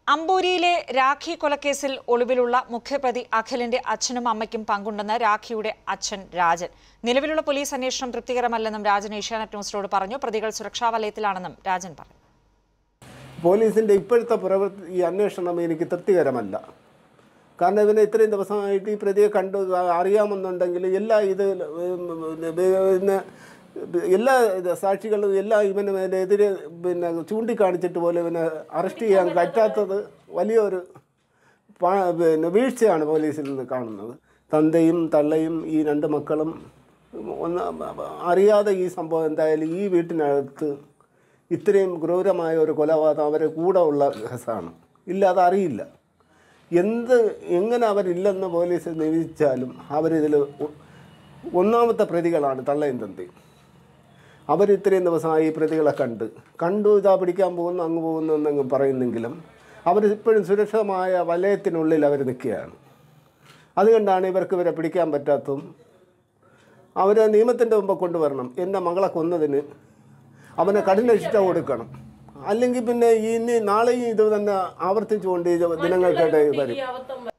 അമ്പൂരിയിലെ രാഖി കൊലക്കേസിൽ ഒളിവിലുള്ള മുഖ്യപ്രതി അഖിലിന്റെ അച്ഛനും അമ്മയ്ക്കും പങ്കുണ്ടെന്ന് രാഖിയുടെ അച്ഛൻ രാജൻ നിലവിലുള്ള പോലീസ് അന്വേഷണം തൃപ്തികരമല്ലെന്നും രാജൻ ഏഷ്യാനെറ്റ് ന്യൂസിനോട് പറഞ്ഞു പ്രതികൾ സുരക്ഷാ വലയത്തിലാണെന്നും രാജൻ പറഞ്ഞു പോലീസിൻ്റെ ഇപ്പോഴത്തെ പ്രവൃത്തി ഈ അന്വേഷണം എനിക്ക് തൃപ്തികരമല്ല കാരണം ഇവനെ ഇത്രയും ദിവസമായിട്ട് ഈ പ്രതിയെ കണ്ടു അറിയാമെന്നുണ്ടെങ്കിൽ എല്ലാ ഇത് പിന്നെ എല്ലാ ഇത് സാക്ഷികളും എല്ലാ ഇവന് എതിരെ പിന്നെ ചൂണ്ടിക്കാണിച്ചിട്ട് പോലും ഇവനെ അറസ്റ്റ് ചെയ്യാൻ പറ്റാത്തത് വലിയൊരു പ- പിന്നെ വീഴ്ചയാണ് പോലീസിൽ നിന്ന് കാണുന്നത് തന്തയും തള്ളയും ഈ രണ്ട് മക്കളും ഒന്ന് അറിയാതെ ഈ സംഭവം എന്തായാലും ഈ വീട്ടിനകത്ത് ഇത്രയും ക്രൂരമായ ഒരു കൊലപാതകം അവരെ കൂടെ ഉള്ള കേസാണ് ഇല്ല അതറിയില്ല എന്ത് എങ്ങനെ അവരില്ലെന്ന് പോലീസ് നിരീക്ഷിച്ചാലും അവരിതിൽ ഒന്നാമത്തെ പ്രതികളാണ് തള്ളയും തന്തയും അവർ ഇത്രയും ദിവസമായി ഈ പ്രതികളെ കണ്ട് കണ്ടു ഇതാ പിടിക്കാൻ പോകുന്നു അങ്ങ് പോകുന്നു എന്നങ്ങ് പറയുന്നെങ്കിലും അവർ ഇപ്പോഴും സുരക്ഷിതമായ വലയത്തിനുള്ളിൽ അവർ നിൽക്കുകയാണ് അതുകൊണ്ടാണ് ഇവർക്ക് ഇവരെ പിടിക്കാൻ പറ്റാത്തതും അവരെ നിയമത്തിൻ്റെ മുമ്പ് കൊണ്ടുവരണം എൻ്റെ മകളെ കൊന്നതിന് അവനെ കഠിന ശിക്ഷ കൊടുക്കണം അല്ലെങ്കിൽ പിന്നെ ഇനി നാളെയും ഇത് തന്നെ ആവർത്തിച്ചുകൊണ്ട് ഈ ദിനങ്ങൾക്കിടെ വരും